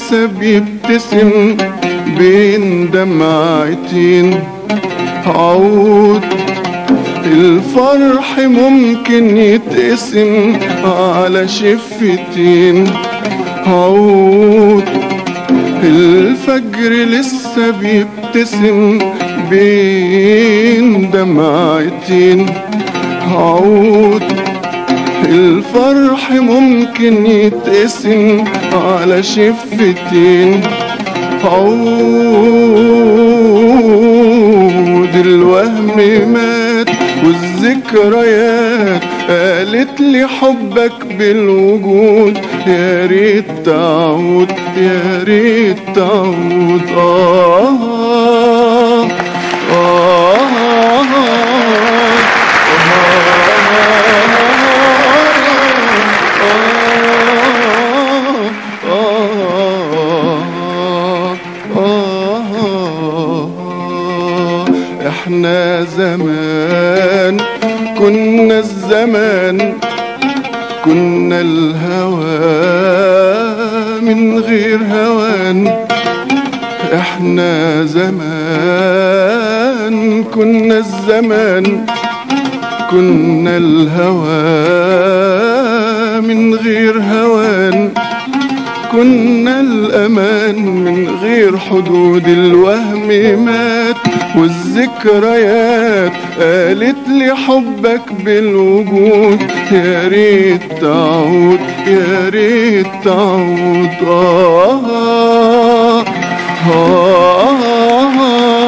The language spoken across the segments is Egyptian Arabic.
لسه بيبتسم بين دمعتين عود الفرح ممكن يتقسم على شفتين عود الفجر لسه بيبتسم بين دمعتين عود الفرح ممكن يتقسم على شفتين عود الوهم مات والذكريات قالت لي حبك بالوجود يا ريت تعود يا ريت تعود آه آه احنا زمان كنا الزمان كنا الهوى من غير هوان احنا زمان كنا الزمان كنا الهوى من غير هوان كنا الأمان من غير حدود الوهم مات والذكريات قالت لي حبك بالوجود يا ريت تعود يا ريت تعود آه آه آه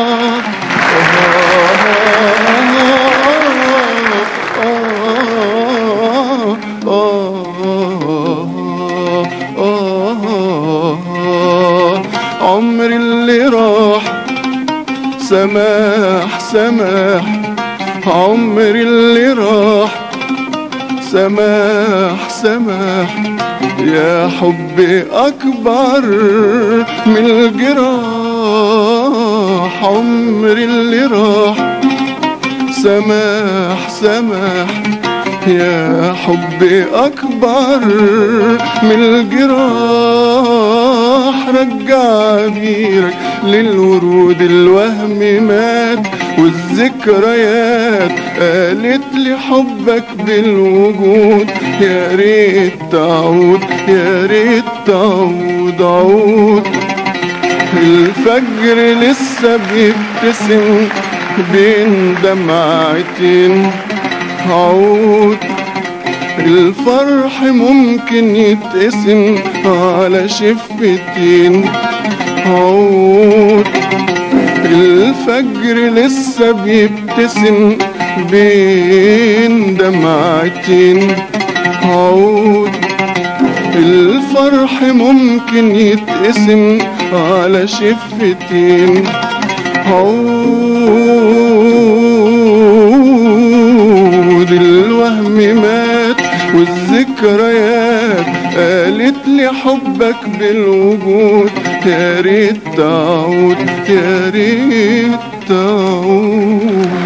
عمر اللي راح سماح سماح عمر اللي راح سماح سماح يا حبي أكبر من الجراح عمر اللي راح سماح سماح يا حبي أكبر من الجراح رجع بيرك للورود الوهم مات والذكريات قالت لي حبك بالوجود يا ريت تعود يا ريت تعود عود الفجر لسه بيبتسم بين دمعتين عود الفرح ممكن يتقسم على شفتين عود الفجر لسه بيبتسم بين دمعتين عود الفرح ممكن يتقسم على شفتين عود الوهم مات والذكريات قالت لي حبك بالوجود يا ريت تعود يا ريت تعود